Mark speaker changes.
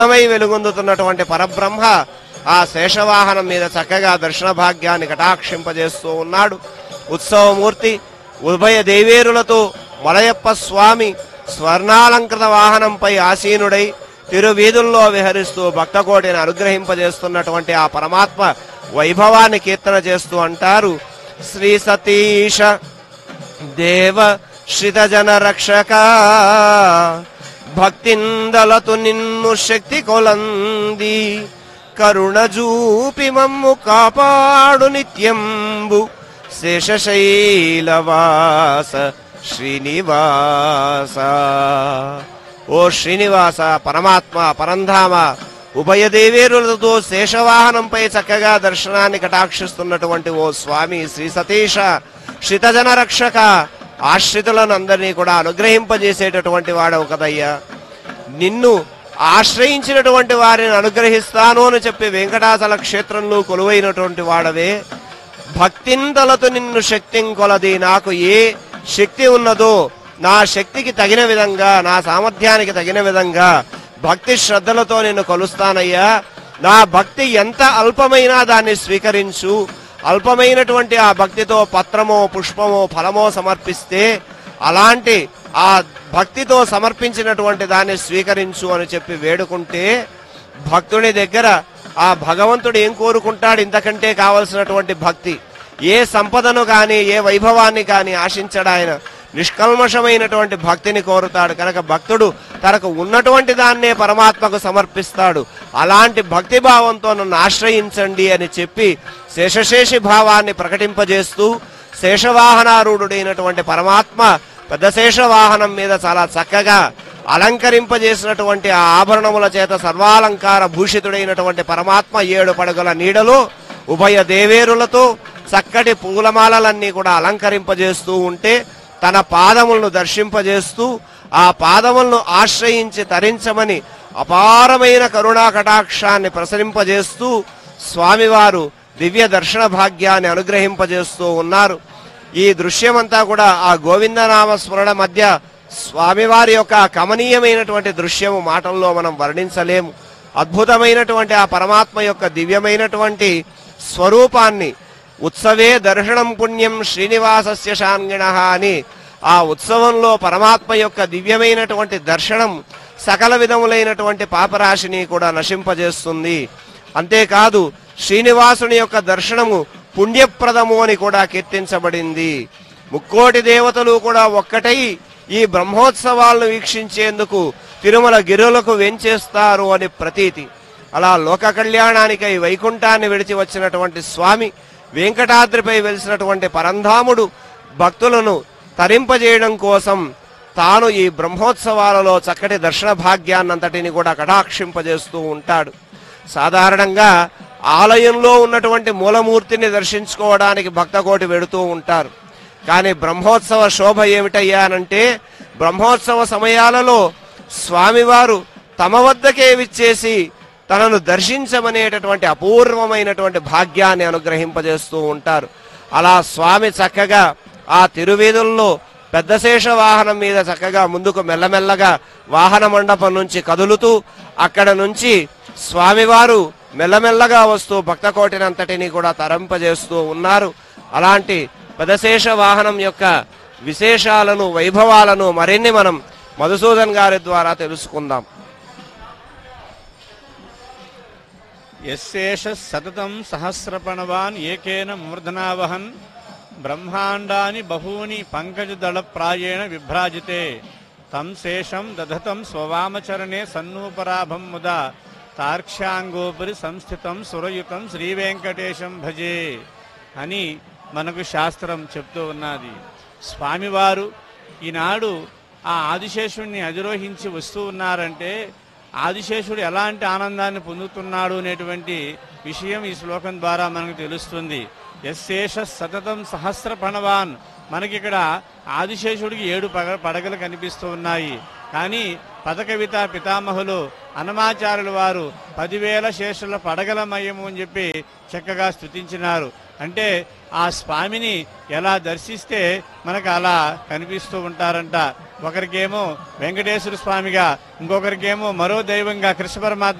Speaker 1: పూర్ణమై వెలుగొందుతున్నటువంటి పరబ్రహ్మ ఆ శేషవాహనం మీద చక్కగా దర్శన భాగ్యాన్ని కటాక్షింపజేస్తూ ఉన్నాడు ఉత్సవమూర్తి ఉభయ దేవేరులతో మలయప్ప స్వామి స్వర్ణాలంకృత వాహనంపై ఆసీనుడై తిరువీధుల్లో విహరిస్తూ భక్తకోటిని అనుగ్రహింపజేస్తున్నటువంటి ఆ పరమాత్మ వైభవాన్ని కీర్తన చేస్తూ అంటారు శ్రీ సతీష దేవ శ్రితజన రక్షక భక్తిందలతు నిన్ను శక్తి కొలంది కరుణ జూపి మమ్ము కాపాడు నిత్యంబు శేషశైలవాస శ్రీనివాస ఓ శ్రీనివాస పరమాత్మ పరంధామ ఉభయ దేవేరులతో శేషవాహనంపై చక్కగా దర్శనాన్ని కటాక్షిస్తున్నటువంటి ఓ స్వామి శ్రీ సతీష శ్రితజన రక్షక ఆశ్రితులను అందరినీ కూడా అనుగ్రహింపజేసేటటువంటి వాడవు కదయ్యా నిన్ను ఆశ్రయించినటువంటి వారిని అనుగ్రహిస్తాను అని చెప్పి వెంకటాచల క్షేత్రంలో కొలువైనటువంటి వాడవే భక్తింతలతో నిన్ను శక్తిం కొలది నాకు ఏ శక్తి ఉన్నదో నా శక్తికి తగిన విధంగా నా సామర్థ్యానికి తగిన విధంగా భక్తి శ్రద్ధలతో నిన్ను కొలుస్తానయ్యా నా భక్తి ఎంత అల్పమైనా దాన్ని స్వీకరించు అల్పమైనటువంటి ఆ భక్తితో పత్రమో పుష్పమో ఫలమో సమర్పిస్తే అలాంటి ఆ భక్తితో సమర్పించినటువంటి దాన్ని స్వీకరించు అని చెప్పి వేడుకుంటే భక్తుడి దగ్గర ఆ భగవంతుడు ఏం కోరుకుంటాడు ఇంతకంటే కావలసినటువంటి భక్తి ఏ సంపదను కానీ ఏ వైభవాన్ని కానీ ఆశించడు ఆయన నిష్కల్మషమైనటువంటి భక్తిని కోరుతాడు కనుక భక్తుడు తనకు ఉన్నటువంటి దాన్నే పరమాత్మకు సమర్పిస్తాడు అలాంటి భక్తి భావంతో నన్ను ఆశ్రయించండి అని చెప్పి శేషశేషి భావాన్ని ప్రకటింపజేస్తూ శేషవాహనారూఢుడైనటువంటి పరమాత్మ పెద్ద శేషవాహనం మీద చాలా చక్కగా అలంకరింపజేసినటువంటి ఆ ఆభరణముల చేత సర్వాలంకార భూషితుడైనటువంటి పరమాత్మ ఏడు పడగల నీడలో ఉభయ దేవేరులతో చక్కటి పూలమాలలన్నీ కూడా అలంకరింపజేస్తూ ఉంటే తన పాదములను దర్శింపజేస్తూ ఆ పాదములను ఆశ్రయించి తరించమని అపారమైన కరుణా కటాక్షాన్ని ప్రసరింపజేస్తూ స్వామివారు దివ్య దర్శన భాగ్యాన్ని అనుగ్రహింపజేస్తూ ఉన్నారు ఈ దృశ్యమంతా కూడా ఆ గోవిందనామ స్మరణ మధ్య స్వామివారి యొక్క కమనీయమైనటువంటి దృశ్యము మాటల్లో మనం వర్ణించలేము అద్భుతమైనటువంటి ఆ పరమాత్మ యొక్క దివ్యమైనటువంటి స్వరూపాన్ని ఉత్సవే దర్శనం పుణ్యం శ్రీనివాసస్య శాంగిణ అని ఆ ఉత్సవంలో పరమాత్మ యొక్క దివ్యమైనటువంటి దర్శనం సకల విధములైనటువంటి పాపరాశిని కూడా నశింపజేస్తుంది అంతేకాదు శ్రీనివాసుని యొక్క దర్శనము పుణ్యప్రదము అని కూడా కీర్తించబడింది ముక్కోటి దేవతలు కూడా ఒక్కటై ఈ బ్రహ్మోత్సవాలను వీక్షించేందుకు తిరుమల గిరులకు వెంచేస్తారు అని ప్రతీతి అలా లోక కళ్యాణానికై వైకుంఠాన్ని విడిచి వచ్చినటువంటి స్వామి వెంకటాద్రిపై వెలిసినటువంటి పరంధాముడు భక్తులను తరింపజేయడం కోసం తాను ఈ బ్రహ్మోత్సవాలలో చక్కటి దర్శన భాగ్యాన్నంతటిని కూడా కటాక్షింపజేస్తూ ఉంటాడు సాధారణంగా ఆలయంలో ఉన్నటువంటి మూలమూర్తిని దర్శించుకోవడానికి భక్తకోటి వెడుతూ ఉంటారు కానీ బ్రహ్మోత్సవ శోభ ఏమిటయ్యానంటే బ్రహ్మోత్సవ సమయాలలో స్వామివారు తమ వద్దకే విచ్చేసి తనను దర్శించమనేటటువంటి అపూర్వమైనటువంటి భాగ్యాన్ని అనుగ్రహింపజేస్తూ ఉంటారు అలా స్వామి చక్కగా ఆ తిరువీధుల్లో పెద్ద శేష వాహనం మీద చక్కగా ముందుకు మెల్లమెల్లగా వాహన మండపం నుంచి కదులుతూ అక్కడ నుంచి స్వామివారు మెల్లమెల్లగా వస్తూ భక్తకోటినంతటిని కూడా తరంపజేస్తూ ఉన్నారు అలాంటి పెదశేష వాహనం యొక్క విశేషాలను వైభవాలను మరిన్ని మనం మధుసూదన్ గారి ద్వారా తెలుసుకుందాం
Speaker 2: యశేష సతతం సహస్రపణవాన్ ఏకేన మూర్ధనావహన్ బ్రహ్మాండాని బహూని పంకజదళ ప్రాయేణ విభ్రాజితే తం శేషం దధతం స్వవామచరణే సన్నూపరాభం ముదా తార్క్ష్యాంగోపరి సంస్థితం సురయుతం శ్రీవెంకటేశం భజే అని మనకు శాస్త్రం చెప్తూ ఉన్నది స్వామివారు ఈనాడు ఆ ఆదిశేషుణ్ణి అధిరోహించి వస్తూ ఉన్నారంటే ఆదిశేషుడు ఎలాంటి ఆనందాన్ని పొందుతున్నాడు అనేటువంటి విషయం ఈ శ్లోకం ద్వారా మనకు తెలుస్తుంది యశేష సతతం సహస్ర ప్రణవాన్ మనకిక్కడ ఆదిశేషుడికి ఏడు పగ పడగలు కనిపిస్తూ ఉన్నాయి కానీ పదకవిత పితామహులు అనమాచార్యుల వారు పదివేల శేషుల పడగలమయము అని చెప్పి చక్కగా స్థుతించినారు అంటే ఆ స్వామిని ఎలా దర్శిస్తే మనకు అలా కనిపిస్తూ ఉంటారంట ఒకరికేమో వెంకటేశ్వర స్వామిగా ఇంకొకరికేమో మరో దైవంగా కృష్ణ పరమాత్మ